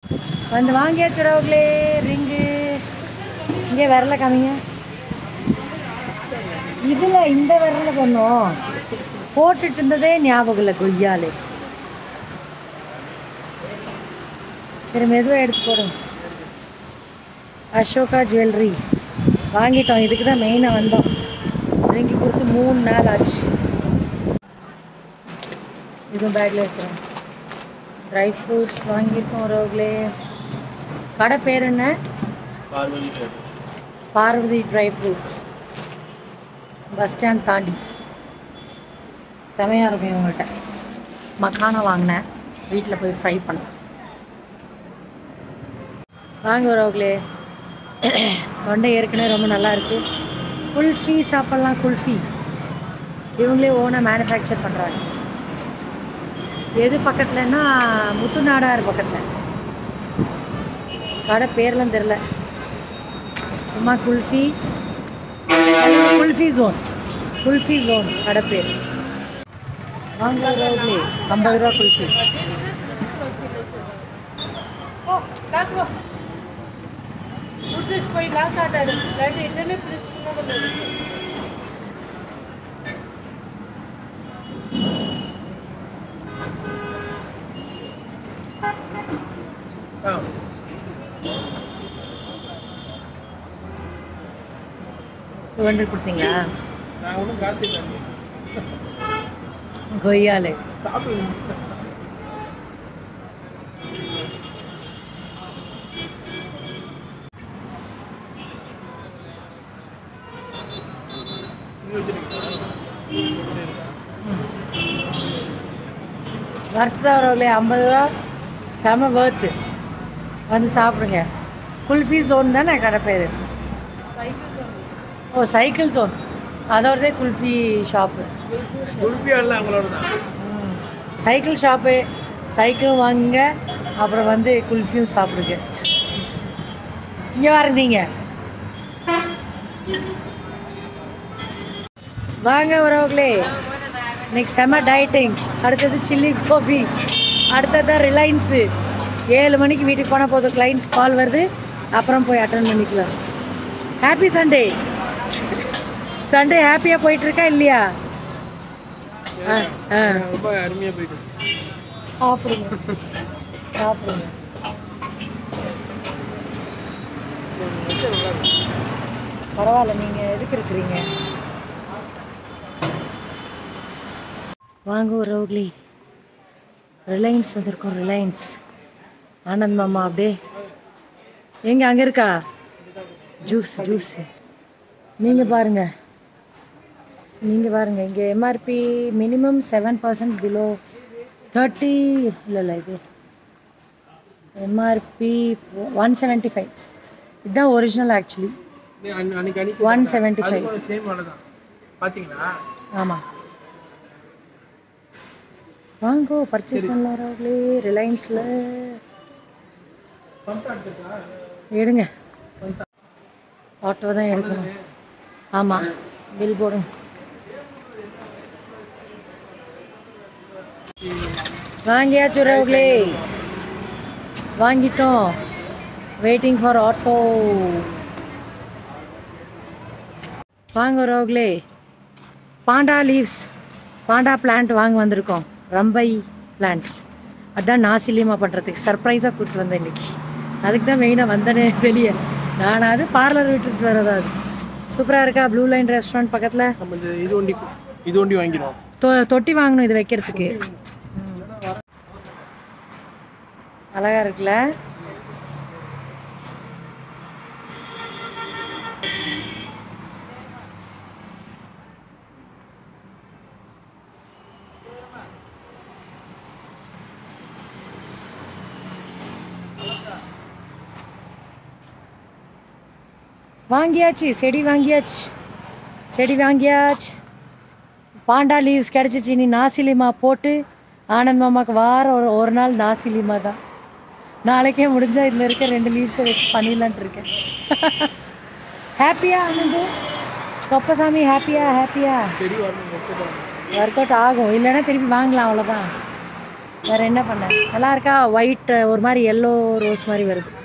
வந்து வாங்கியாச்சு ரோக்லே ரிங்கு இங்கே விரல காமிங்க இதில் இந்த விரல பண்ணோம் போட்டுட்டு இருந்ததே ஞாபகம் இல்லை கொய்யாலே சரி மெதுவாக எடுத்து போடுங்க அசோகா ஜுவல்லரி வாங்கிட்டோம் இதுக்கு தான் மெயினாக வந்தோம் ரிங்கி கொடுத்து மூணு நாள் ஆச்சு இதுவும் பேக்கில் வச்சிடும் ட்ரை ஃப்ரூட்ஸ் வாங்கியிருக்கோம் ரோக்லே கடை பேர் என்ன Parvathi dry fruits bus stand தாண்டி செமையாக இருக்கும் இவங்கள்ட்ட மக்கானா வாங்கினேன் வீட்டில் போய் ஃப்ரை பண்ணேன் வாங்க ரோக்லே தொண்டை ஏற்கனவே ரொம்ப நல்லா இருக்கு குல்ஃபி சாப்பிட்லாம் குல்ஃபி இவங்களே ஓனாக மேனுஃபேக்சர் பண்ணுறாங்க எது பக்கத்துலன்னா முத்துநாடார் பக்கத்தில் கடை பேர்லாம் தெரில சும்மா குல்ஃபி குல்ஃபி ஜோன் குல்ஃபி ஜோன் கடை பேர் வாங்க ரோக்லே ஐம்பது ரூபா குல்ஃபி పోయి లాక్ ఆటాడు లేదంటే ఇంటర్నే పిలుచుకున్నా కూడా டூ ஹண்ட்ரட் கொடுத்தீங்களா நான் ஒன்றும் காசு இல்லை கொய்யாலே சாப்பிடுங்க இங்க வச்சிருக்கீங்களா? வறுத்தா ரோக்லே ஐம்பது ரூபா செம வேர்த்து வந்து சாப்பிடுங்க குல்ஃபி ஜோன் தானே கடை பேர் ஓ சைக்கிள் ஜோன் அதோடதே குல்ஃபி ஷாப்பு குல்ஃபி எல்லாம் அவங்களோட தான் சைக்கிள் ஷாப்பு சைக்கிளும் வாங்குங்க அப்புறம் வந்து குல்ஃபியும் சாப்பிடுங்க இங்கே வாருங்க நீங்கள் வாங்க உறவுகளே இன்னைக்கு செம டயட்டிங் அடுத்தது சில்லி கோபி அடுத்தது ரிலையன்ஸு ஏழு மணிக்கு வீட்டுக்கு போனால் போதும் கிளைண்ட்ஸ் கால் வருது அப்புறம் போய் அட்டன் பண்ணிக்கலாம் ஹாப்பி சண்டே சண்டே ஹாப்பியாக போயிட்டுருக்கா இல்லையா ஆ ஆ ரொம்ப அருமையாக போயிட்டு சாப்பிடுங்க சாப்பிடுங்க பரவாயில்ல நீங்கள் எதுக்கு இருக்கிறீங்க வாங்க உறவுகளே ரிலையன்ஸ் வந்திருக்கோம் ரிலையன்ஸ் ஆனந்த் மாமா அப்படியே எங்க அங்கே இருக்கா ஜூஸ் ஜூஸ் நீங்கள் பாருங்க நீங்கள் பாருங்க இங்கே MRP minimum seven percent below thirty இல்லை இல்லை இது எம்ஆர்பி ஒன் செவன்ட்டி ஃபைவ் இதுதான் ஒரிஜினல் ஆக்சுவலி நீ அன்னை- அன்னைக்கு அன்னைக்கு ஒன் செவன்ட்டி ஃபைவ் அதுக்கும் சேம் வேலை தான் பார்த்தீங்களா ஆமாம் வாங்கோ பர்ச்சேஸ் பண்ணலாம் ராகுலே ரிலையன்ஸில் பம்பா எடுத்துக்கா எடுங்க ஆட்டோ தான் எடுக்கணும் ஆமாம் பில் போடுங்க வாங்கியாச்சு ராகுலே வாங்கிட்டோம் வெயிட்டிங் ஃபார் ஆட்டோ வாங்க ராகுலே பாண்டா லீவ்ஸ் பாண்டா பிளான்ட் வாங்க வந்திருக்கோம் ரம்பை பிளான்ட் அதான் நாசிலியமா பண்ணுறதுக்கு சர்ப்ரைஸாக கூப்பிட்டு வந்தேன் இன்னைக்கு அதுக்கு தான் மெயினாக வந்தனே வெளியே நானாவது பார்லர் விட்டுட்டு வரதா அது சூப்பராக இருக்கா ப்ளூ லைன் ரெஸ்டாரண்ட் பக்கத்தில் நம்ம இந்த இது ஒண்டி இது ஒண்டி வாங்கிடுவோம் தொ தொட்டி வாங்கணும் இது வைக்கிறதுக்கு அழகா இருக்குல்ல வாங்கியாச்சு செடி வாங்கியாச்சு செடி வாங்கியாச்சு பாண்டா லீவ்ஸ் கிடச்சிச்சு நீ நாசிலிமா போட்டு ஆனந்த் மாமாக்கு வாரம் ஒரு ஒரு நாள் நாசிலிமா தான் நாளைக்கே முடிஞ்சா இதில் இருக்க ரெண்டு லீவ்ஸை வச்சு பண்ணிடலான்ட்டு இருக்கேன் ஹாப்பியா ஆனந்து கொப்பசாமி ஹாப்பியா ஹாப்பியா செடி வரணும் மொத்தம் ஒர்க் அவுட் ஆகும் இல்லைன்னா திருப்பி வாங்கலாம் அவ்வளோதான் வேறு என்ன பண்ண நல்லா இருக்கா ஒயிட் ஒரு மாதிரி எல்லோ ரோஸ் மாதிரி வருது